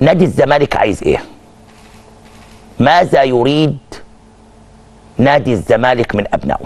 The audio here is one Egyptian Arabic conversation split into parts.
نادي الزمالك عايز ايه ماذا يريد نادي الزمالك من ابنائه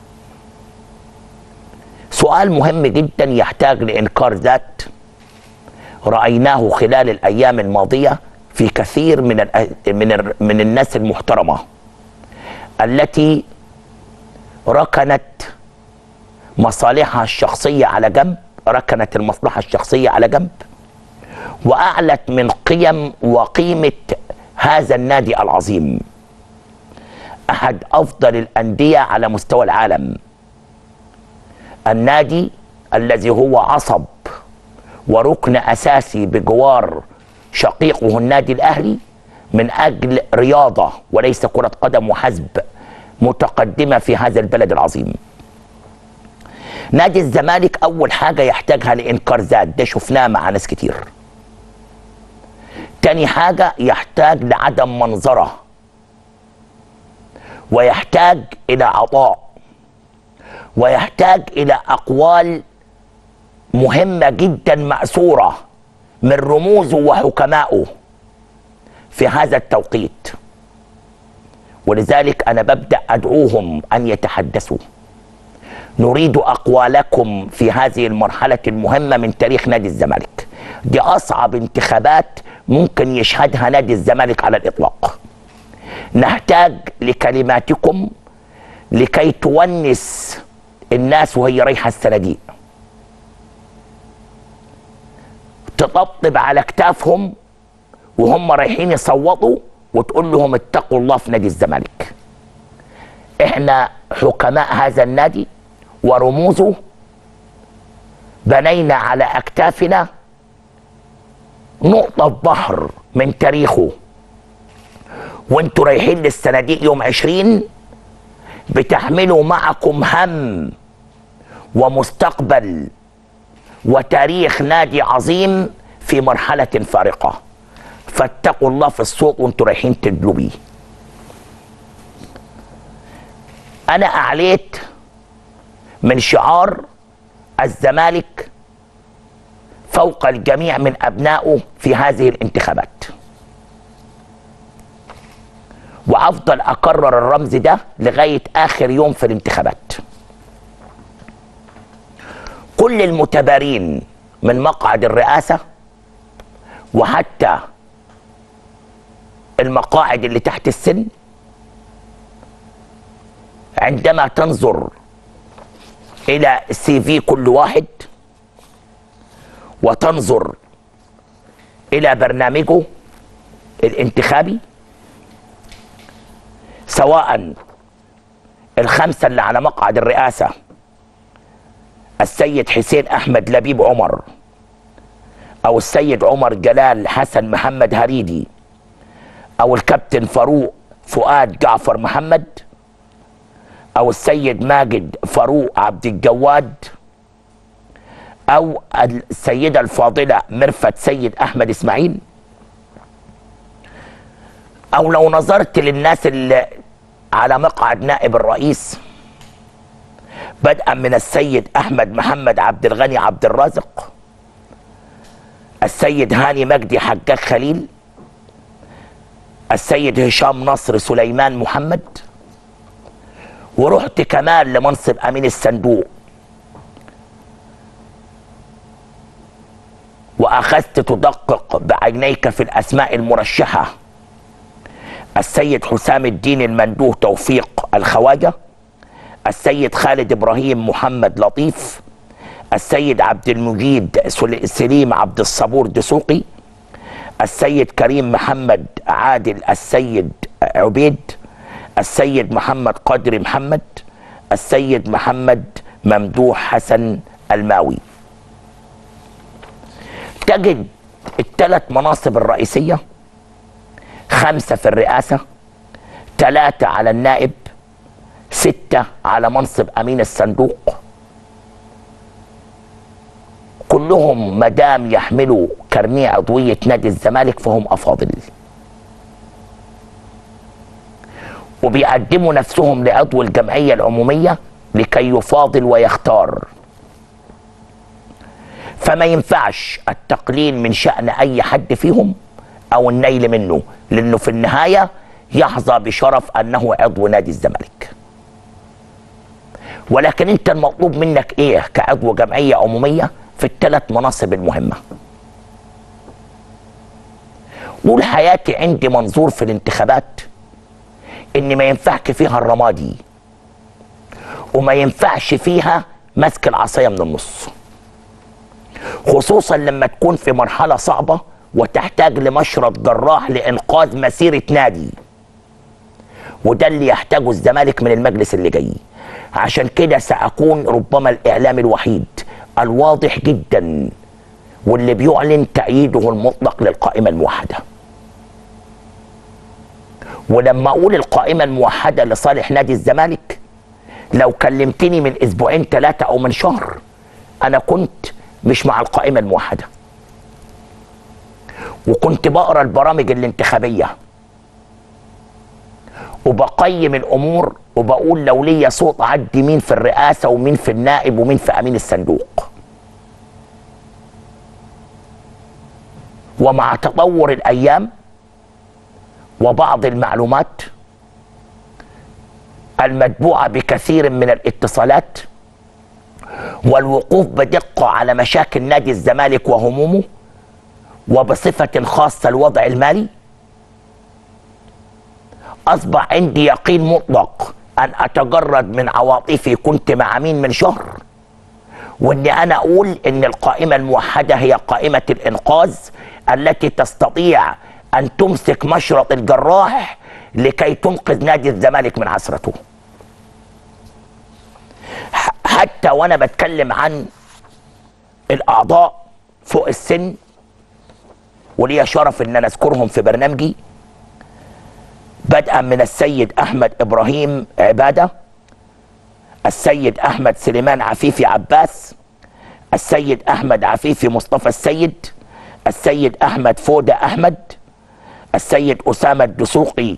سؤال مهم جدا يحتاج لانكار ذات رايناه خلال الايام الماضيه في كثير من ال من ال من الناس المحترمه التي ركنت مصالحها الشخصيه على جنب ركنت المصلحه الشخصيه على جنب واعلت من قيم وقيمه هذا النادي العظيم احد افضل الانديه على مستوى العالم النادي الذي هو عصب وركن اساسي بجوار شقيقه النادي الاهلي من اجل رياضه وليس كره قدم وحسب متقدمه في هذا البلد العظيم. نادي الزمالك اول حاجه يحتاجها لانكار ذات ده شفناه مع ناس كتير. تاني حاجه يحتاج لعدم منظره ويحتاج الى عطاء ويحتاج الى اقوال مهمه جدا ماسوره من رموزه وحكمائه في هذا التوقيت ولذلك انا ببدا ادعوهم ان يتحدثوا نريد اقوالكم في هذه المرحله المهمه من تاريخ نادي الزمالك دي اصعب انتخابات ممكن يشهدها نادي الزمالك على الاطلاق نحتاج لكلماتكم لكي تونس الناس وهي رايحه الصناديق تطبطب على كتافهم وهم رايحين يصوتوا وتقول لهم اتقوا الله في نادي الزمالك احنا حكماء هذا النادي ورموزه بنينا على اكتافنا نقطة بحر من تاريخه وانتوا رايحين للصناديق يوم عشرين بتحملوا معكم هم ومستقبل وتاريخ نادي عظيم في مرحلة فارقة فاتقوا الله في الصوت وانتوا رايحين تدلوا بيه انا اعليت من شعار الزمالك فوق الجميع من ابنائه في هذه الانتخابات وافضل اكرر الرمز ده لغايه اخر يوم في الانتخابات كل المتبارين من مقعد الرئاسه وحتى المقاعد اللي تحت السن عندما تنظر الى سي في كل واحد وتنظر الى برنامجه الانتخابي سواء الخمسه اللي على مقعد الرئاسه السيد حسين احمد لبيب عمر او السيد عمر جلال حسن محمد هريدي او الكابتن فاروق فؤاد جعفر محمد او السيد ماجد فاروق عبد الجواد او السيده الفاضله مرفت سيد احمد اسماعيل او لو نظرت للناس اللي على مقعد نائب الرئيس بدءا من السيد احمد محمد عبد الغني عبد الرازق السيد هاني مجدي حجاج خليل السيد هشام نصر سليمان محمد ورحت كمان لمنصب امين الصندوق واخذت تدقق بعينيك في الاسماء المرشحه السيد حسام الدين المندوه توفيق الخواجه السيد خالد ابراهيم محمد لطيف السيد عبد المجيد سليم عبد الصبور دسوقي السيد كريم محمد عادل السيد عبيد السيد محمد قدري محمد السيد محمد ممدوح حسن الماوي تجد الثلاث مناصب الرئيسية خمسة في الرئاسة ثلاثة على النائب ستة على منصب أمين الصندوق كلهم مدام يحملوا كرنيه عضوية نادي الزمالك فهم أفاضل وبيقدموا نفسهم لعضو الجمعية العمومية لكي يفاضل ويختار فما ينفعش التقليل من شأن أي حد فيهم او النيل منه لانه في النهايه يحظى بشرف انه عضو نادي الزمالك ولكن انت المطلوب منك ايه كعضو جمعيه عموميه في الثلاث مناصب المهمه طول حياتي عندي منظور في الانتخابات ان ما ينفعش فيها الرمادي وما ينفعش فيها مسك العصايه من النص خصوصا لما تكون في مرحله صعبه وتحتاج لمشرط جراح لانقاذ مسيره نادي وده اللي يحتاجه الزمالك من المجلس اللي جاي عشان كده ساكون ربما الاعلام الوحيد الواضح جدا واللي بيعلن تأييده المطلق للقائمة الموحدة ولما أقول القائمة الموحدة لصالح نادي الزمالك لو كلمتني من أسبوعين ثلاثة أو من شهر أنا كنت مش مع القائمة الموحدة وكنت بقرا البرامج الانتخابية وبقيم الأمور وبقول لو ليا صوت عدي مين في الرئاسة ومين في النائب ومين في أمين الصندوق ومع تطور الايام وبعض المعلومات المتبوعه بكثير من الاتصالات والوقوف بدقه على مشاكل نادي الزمالك وهمومه وبصفه خاصه الوضع المالي اصبح عندي يقين مطلق ان اتجرد من عواطفي كنت مع مين من شهر واني انا اقول ان القائمه الموحده هي قائمه الانقاذ التي تستطيع ان تمسك مشرط الجراح لكي تنقذ نادي الزمالك من عثرته حتى وانا بتكلم عن الاعضاء فوق السن وليا شرف ان انا اذكرهم في برنامجي بدءا من السيد احمد ابراهيم عباده السيد احمد سليمان عفيفي عباس السيد احمد عفيفي مصطفى السيد السيد احمد فوده احمد السيد اسامه الدسوقي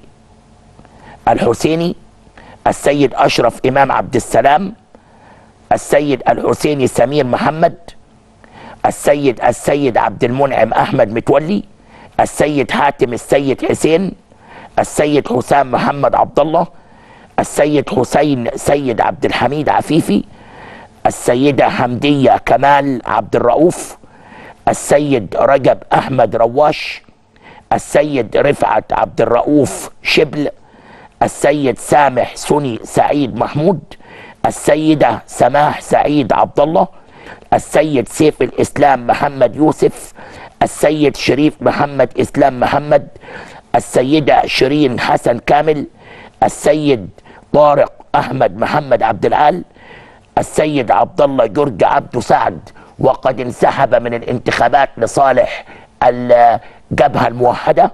الحسيني السيد اشرف امام عبد السلام السيد الحسيني سمير محمد السيد السيد عبد المنعم احمد متولي السيد حاتم السيد حسين السيد حسام محمد عبد الله السيد حسين سيد عبد الحميد عفيفي السيدة حمدية كمال عبد الرؤوف السيد رجب أحمد رواش السيد رفعت عبد الرؤوف شبل السيد سامح سني سعيد محمود السيدة سماح سعيد عبد الله السيد سيف الإسلام محمد يوسف السيد شريف محمد إسلام محمد السيدة شيرين حسن كامل السيد طارق احمد محمد عبد العال السيد عبد الله جورج عبده سعد وقد انسحب من الانتخابات لصالح الجبهه الموحده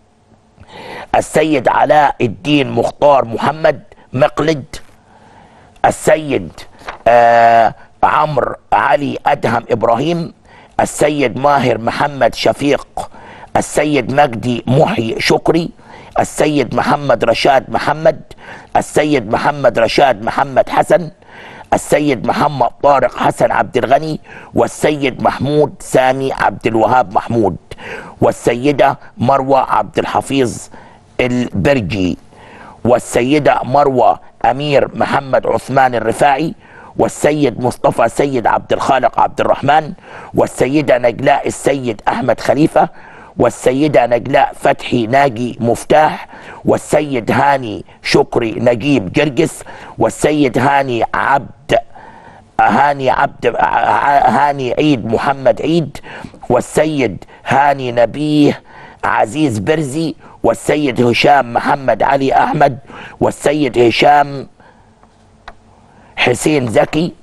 السيد علاء الدين مختار محمد مقلد السيد آه عمرو علي ادهم ابراهيم السيد ماهر محمد شفيق السيد مجدي محي شكري السيد محمد رشاد محمد السيد محمد رشاد محمد حسن السيد محمد طارق حسن عبد الغني والسيد محمود سامي عبد الوهاب محمود والسيدة مروة عبد الحفيظ البرجي والسيدة مروة أمير محمد عثمان الرفاعي والسيد مصطفى سيد عبد الخالق عبد الرحمن والسيدة نجلاء السيد أحمد خليفة والسيدة نجلاء فتحي ناجي مفتاح والسيد هاني شكري نجيب جرجس والسيد هاني عبد هاني عبد هاني عيد محمد عيد والسيد هاني نبيه عزيز برزي والسيد هشام محمد علي احمد والسيد هشام حسين زكي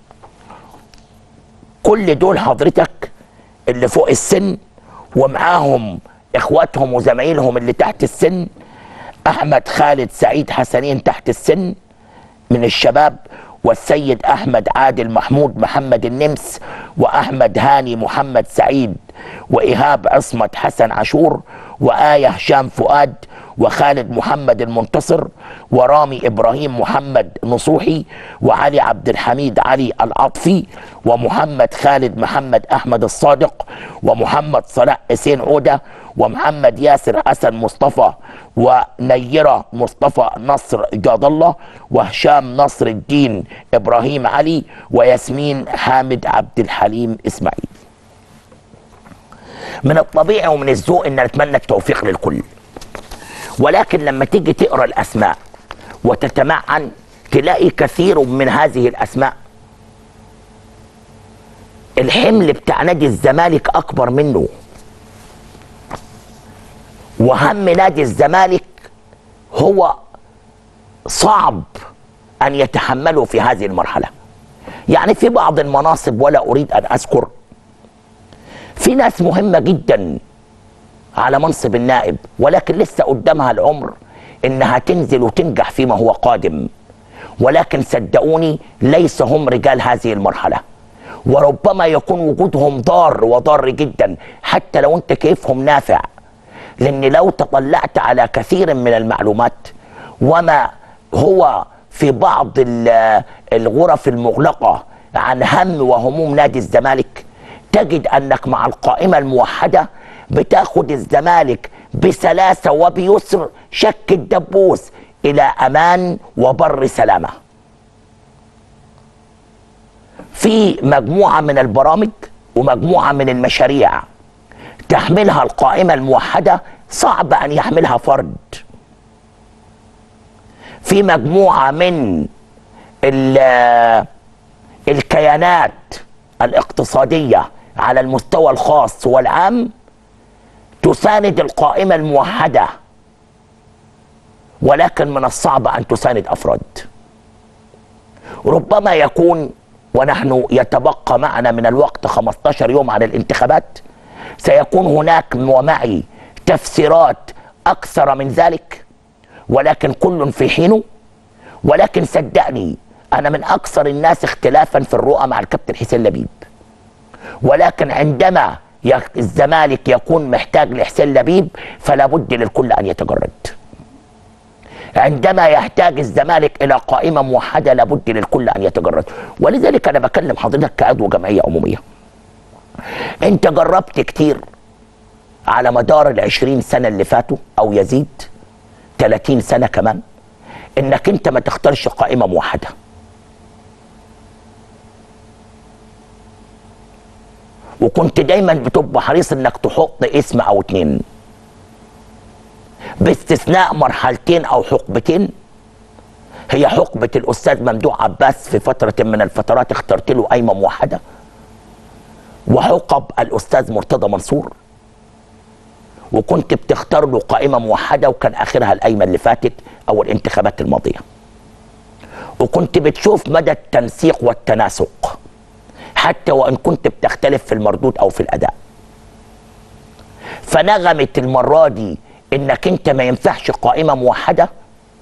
كل دول حضرتك اللي فوق السن ومعاهم اخواتهم وزمايلهم اللي تحت السن احمد خالد سعيد حسنين تحت السن من الشباب والسيد احمد عادل محمود محمد النمس واحمد هاني محمد سعيد وايهاب عصمت حسن عاشور وايه هشام فؤاد وخالد محمد المنتصر ورامي ابراهيم محمد نصوحي وعلي عبد الحميد علي العطفي ومحمد خالد محمد احمد الصادق ومحمد صلاح حسين عوده ومحمد ياسر حسن مصطفى ونيرة مصطفى نصر جاد الله وهشام نصر الدين إبراهيم علي وياسمين حامد عبد الحليم إسماعيل من الطبيعي ومن الذوق ان نتمنى التوفيق للكل ولكن لما تيجي تقرا الاسماء وتتمعن تلاقي كثير من هذه الاسماء الحمل بتاع نادي الزمالك اكبر منه وهم نادي الزمالك هو صعب ان يتحمله في هذه المرحله يعني في بعض المناصب ولا اريد ان اذكر في ناس مهمه جدا على منصب النائب ولكن لسه قدامها العمر انها تنزل وتنجح فيما هو قادم ولكن صدقوني ليس هم رجال هذه المرحله وربما يكون وجودهم ضار وضار جدا حتى لو انت كيفهم نافع لان لو تطلعت على كثير من المعلومات وما هو في بعض ال- الغرف المغلقه عن هم وهموم نادي الزمالك تجد انك مع القائمه الموحده بتاخد الزمالك بسلاسه وبيسر شك الدبوس الى امان وبر سلامه في مجموعه من البرامج ومجموعه من المشاريع تحملها القائمه الموحده صعب ان يحملها فرد في مجموعه من ال- الكيانات الاقتصاديه على المستوى الخاص والعام تساند القائمه الموحده ولكن من الصعب ان تساند افراد ربما يكون ونحن يتبقى معنا من الوقت 15 يوم على الانتخابات سيكون هناك ومعي تفسيرات اكثر من ذلك ولكن كل في حينه ولكن صدقني انا من اكثر الناس اختلافا في الرؤى مع الكابتن حسين لبيب ولكن عندما يك- الزمالك يكون محتاج لحسين لبيب فلا بد للكل ان يتجرد عندما يحتاج الزمالك الى قائمه موحده لابد للكل ان يتجرد ولذلك انا بكلم حضرتك كعضو جمعيه عموميه انت جربت كتير على مدار العشرين سنه اللي فاتوا او يزيد 30 سنه كمان انك انت ما تختارش قائمه موحده وكنت دايما بتبقى حريص انك تحط اسم او اتنين باستثناء مرحلتين او حقبتين هي حقبة الأستاذ ممدوح عباس في فترة من الفترات اخترت له قايمة موحدة وحقب الأستاذ مرتضى منصور وكنت بتختار له قائمة موحدة وكان آخرها القايمة اللي فاتت أو الانتخابات الماضية وكنت بتشوف مدى التنسيق والتناسق حتى وإن كنت بتختلف في المردود أو في الأداء فنغمة المرة دي إنك أنت ما ينفعش قائمة موحدة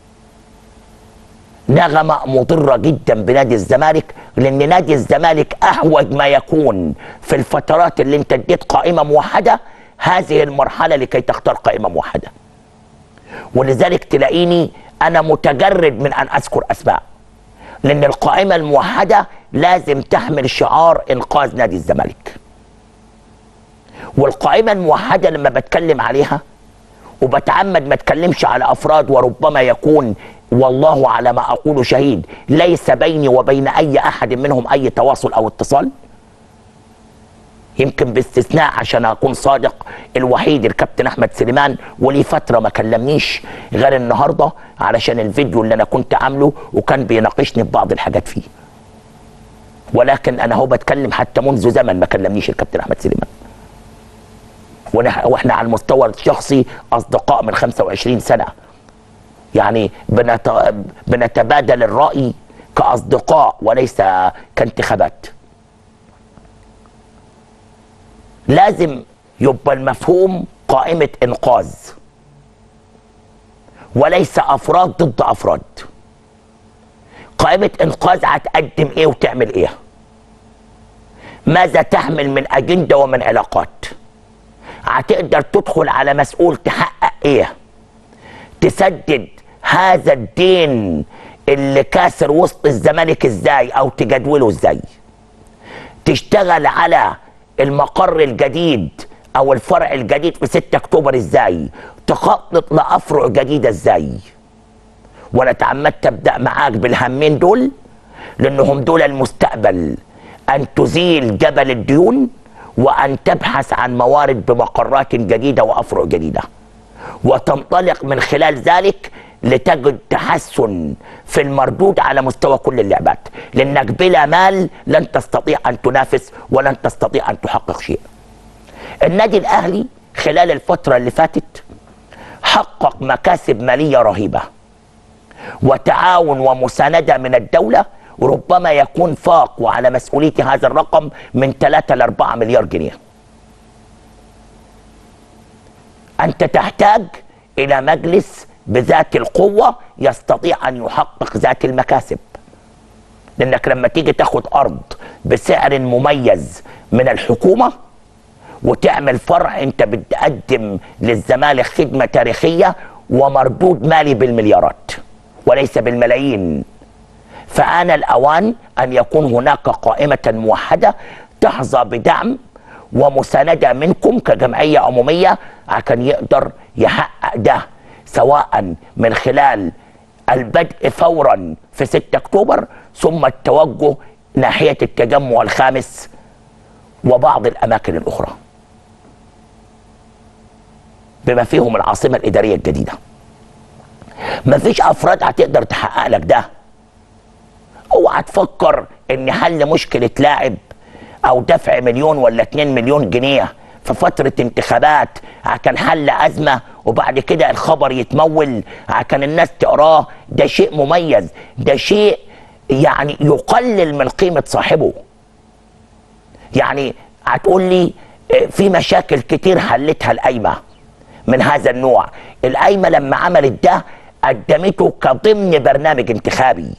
نغمة مضرة جدا بنادي الزمالك لأن نادي الزمالك أحوج ما يكون في الفترات اللي أنت اديت قائمة موحدة هذه المرحلة لكي تختار قائمة موحدة ولذلك تلاقيني أنا متجرد من أن أذكر أسماء لأن القائمة الموحدة لازم تحمل شعار إنقاذ نادي الزمالك والقائمة الموحدة لما بتكلم عليها وبتعمد ما اتكلمش على افراد وربما يكون والله على ما اقول شهيد ليس بيني وبين اي احد منهم اي تواصل او اتصال يمكن باستثناء عشان اكون صادق الوحيد الكابتن احمد سليمان ولي فتره ما كلمنيش غير النهارده علشان الفيديو اللي انا كنت عامله وكان بيناقشني في بعض الحاجات فيه ولكن انا هو بتكلم حتى منذ زمن ما كلمنيش الكابتن احمد سليمان ونح- واحنا على المستوى الشخصي اصدقاء من 25 سنه يعني بنت... بنتبادل الراي كاصدقاء وليس كانتخابات لازم يبقى المفهوم قائمه انقاذ وليس افراد ضد افراد قائمه انقاذ هتقدم ايه وتعمل ايه ماذا تحمل من اجنده ومن علاقات هتقدر تدخل على مسؤول تحقق ايه تسدد هذا الدين اللي كاسر وسط الزمالك ازاي او تجدوله ازاي تشتغل على المقر الجديد او الفرع الجديد في 6 اكتوبر ازاي تخطط لافرع جديده ازاي وانا تعمدت ابدا معاك بالهمين دول لانهم دول المستقبل ان تزيل جبل الديون وان تبحث عن موارد بمقرات جديده وافرع جديده وتنطلق من خلال ذلك لتجد تحسن في المردود على مستوى كل اللعبات لانك بلا مال لن تستطيع ان تنافس ولن تستطيع ان تحقق شيء النادي الاهلي خلال الفتره اللي فاتت حقق مكاسب ماليه رهيبه وتعاون ومسانده من الدوله ربما يكون فاق وعلى مسؤوليه هذا الرقم من 3 ل 4 مليار جنيه انت تحتاج الى مجلس بذات القوه يستطيع ان يحقق ذات المكاسب لانك لما تيجي تاخد ارض بسعر مميز من الحكومه وتعمل فرع انت بتقدم للزمالك خدمه تاريخيه ومردود مالي بالمليارات وليس بالملايين فآن الأوان أن يكون هناك قائمة موحدة تحظى بدعم ومساندة منكم كجمعية عمومية عشان يقدر يحقق ده سواء من خلال البدء فورا في 6 أكتوبر ثم التوجه ناحية التجمع الخامس وبعض الأماكن الأخرى بما فيهم العاصمة الإدارية الجديدة مفيش أفراد هتقدر تحقق لك ده اوعى تفكر ان حل مشكله لاعب او دفع مليون ولا 2 مليون جنيه في فترة انتخابات عشان حل أزمة وبعد كده الخبر يتمول عشان الناس تقراه ده شيء مميز ده شيء يعني يقلل من قيمة صاحبه يعني هتقول لي في مشاكل كتير حلتها القايمة من هذا النوع القايمة لما عملت ده قدمته كضمن برنامج انتخابي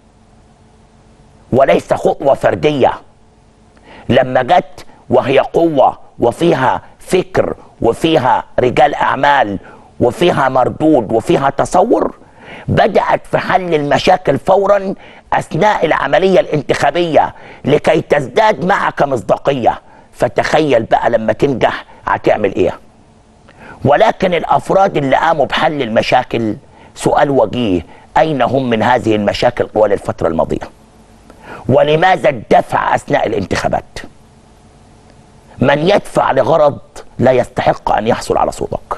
وليس خطوة فردية لما جت وهي قوة وفيها فكر وفيها رجال أعمال وفيها مردود وفيها تصور بدأت في حل المشاكل فورا أثناء العملية الانتخابية لكي تزداد معك مصداقية فتخيل بقى لما تنجح هتعمل ايه ولكن الأفراد اللي قاموا بحل المشاكل سؤال وجيه أين هم من هذه المشاكل طوال الفترة الماضية ولماذا الدفع اثناء الانتخابات من يدفع لغرض لا يستحق ان يحصل على صوتك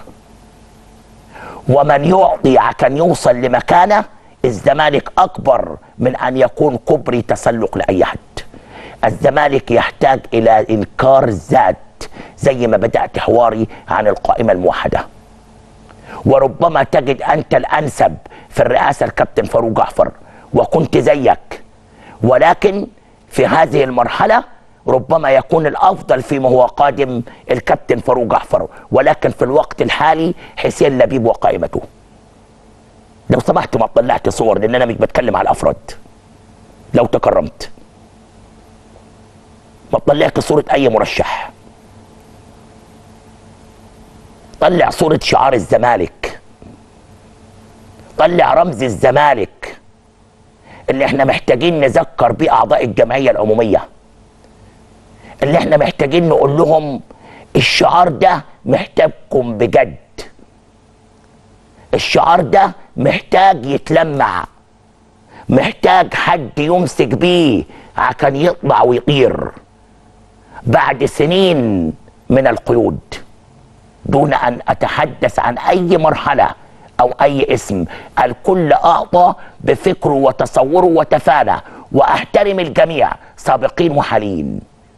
ومن يعطي عشان يوصل لمكانه الزمالك اكبر من ان يكون كبري تسلق لاي حد الزمالك يحتاج الى انكار الذات زي ما بدات حواري عن القائمه الموحده وربما تجد انت الانسب في الرئاسه الكابتن فاروق جعفر وكنت زيك ولكن في هذه المرحلة ربما يكون الأفضل فيما هو قادم الكابتن فاروق جعفر ولكن في الوقت الحالي حسين لبيب وقائمته لو سمحت ما طلعت صور لأن أنا مش بتكلم على الأفراد لو تكرمت ما طلعت صورة أي مرشح طلع صورة شعار الزمالك طلع رمز الزمالك اللي احنا محتاجين نذكر بيه اعضاء الجمعيه العموميه اللي احنا محتاجين نقول لهم الشعار ده محتاجكم بجد الشعار ده محتاج يتلمع محتاج حد يمسك بيه عشان يطلع ويطير بعد سنين من القيود دون ان اتحدث عن اي مرحله او اي اسم الكل اعطى بفكره وتصوره وتفانى واحترم الجميع سابقين وحاليين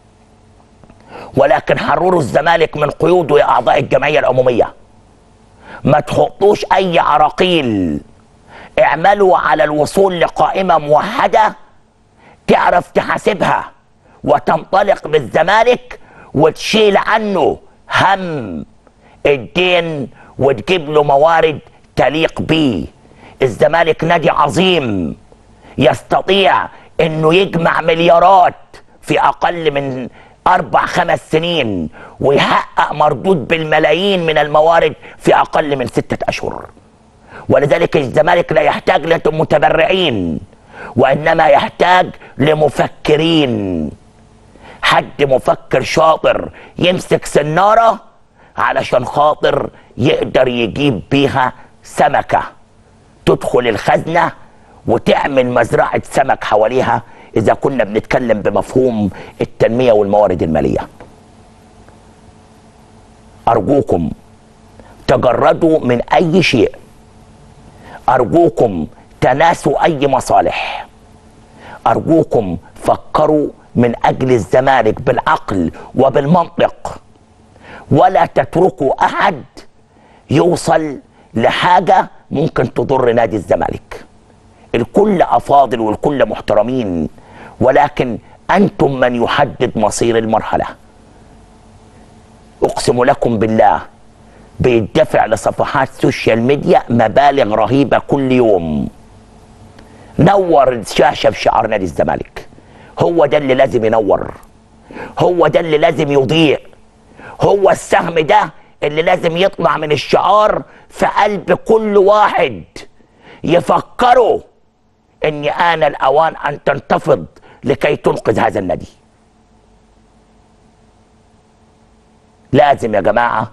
ولكن حرروا الزمالك من قيوده يا اعضاء الجمعيه العموميه ما تحطوش اي عراقيل اعملوا على الوصول لقائمه موحده تعرف تحاسبها وتنطلق بالزمالك وتشيل عنه هم الدين وتجيب له موارد تليق به الزمالك نادي عظيم يستطيع انه يجمع مليارات في اقل من اربع خمس سنين ويحقق مردود بالملايين من الموارد في اقل من ستة اشهر ولذلك الزمالك لا يحتاج لمتبرعين وانما يحتاج لمفكرين حد مفكر شاطر يمسك سنارة علشان خاطر يقدر يجيب بيها سمكة تدخل الخزنة وتعمل مزرعة سمك حواليها إذا كنا بنتكلم بمفهوم التنمية والموارد المالية أرجوكم تجردوا من أي شيء أرجوكم تناسوا أي مصالح أرجوكم فكروا من أجل الزمالك بالعقل وبالمنطق ولا تتركوا أحد يوصل لحاجة ممكن تضر نادي الزمالك الكل أفاضل والكل محترمين ولكن أنتم من يحدد مصير المرحلة أقسم لكم بالله بيدفع لصفحات سوشيال ميديا مبالغ رهيبة كل يوم نور الشاشة بشعار نادي الزمالك هو ده اللي لازم ينور هو ده اللي لازم يضيء هو السهم ده اللي لازم يطلع من الشعار في قلب كل واحد يفكروا ان آن الأوان أن تنتفض لكي تنقذ هذا النادي لازم يا جماعة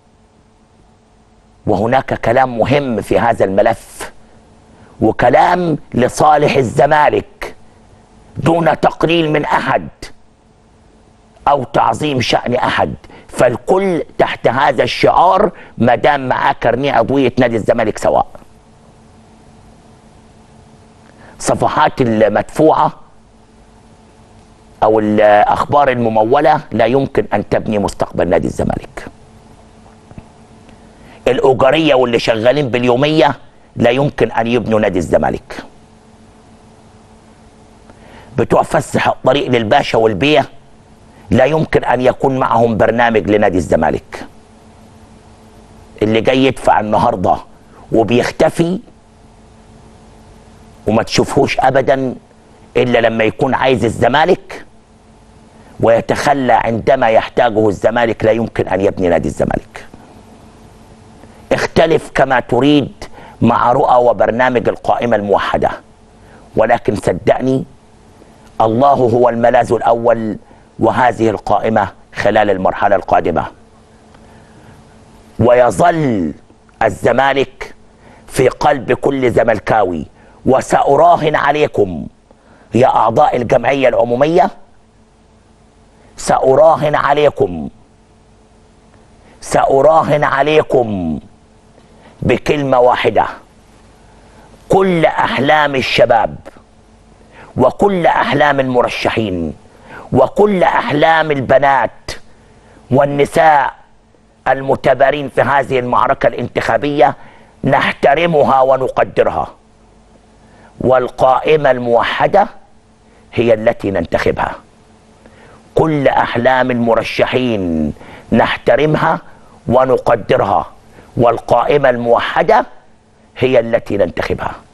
وهناك كلام مهم في هذا الملف وكلام لصالح الزمالك دون تقليل من أحد أو تعظيم شأن أحد فالكل تحت هذا الشعار ما دام معاه كارنيه عضوية نادي الزمالك سواء صفحات المدفوعة أو الأخبار الممولة لا يمكن أن تبني مستقبل نادي الزمالك الأجرية واللي شغالين باليومية لا يمكن أن يبنوا نادي الزمالك بتوع فسح الطريق للباشا والبيه لا يمكن أن يكون معهم برنامج لنادي الزمالك اللي جاي يدفع النهارده وبيختفي وما تشوفهوش ابدا الا لما يكون عايز الزمالك ويتخلى عندما يحتاجه الزمالك لا يمكن ان يبني نادي الزمالك اختلف كما تريد مع رؤى وبرنامج القائمه الموحده ولكن صدقني الله هو الملاذ الاول وهذه القائمه خلال المرحله القادمه ويظل الزمالك في قلب كل زملكاوي وسأراهن عليكم يا أعضاء الجمعية العمومية سأراهن عليكم سأراهن عليكم بكلمة واحدة كل أحلام الشباب وكل أحلام المرشحين وكل أحلام البنات والنساء المتبارين في هذه المعركة الانتخابية نحترمها ونقدرها والقائمة الموحدة هي التي ننتخبها كل أحلام المرشحين نحترمها ونقدرها والقائمة الموحدة هي التي ننتخبها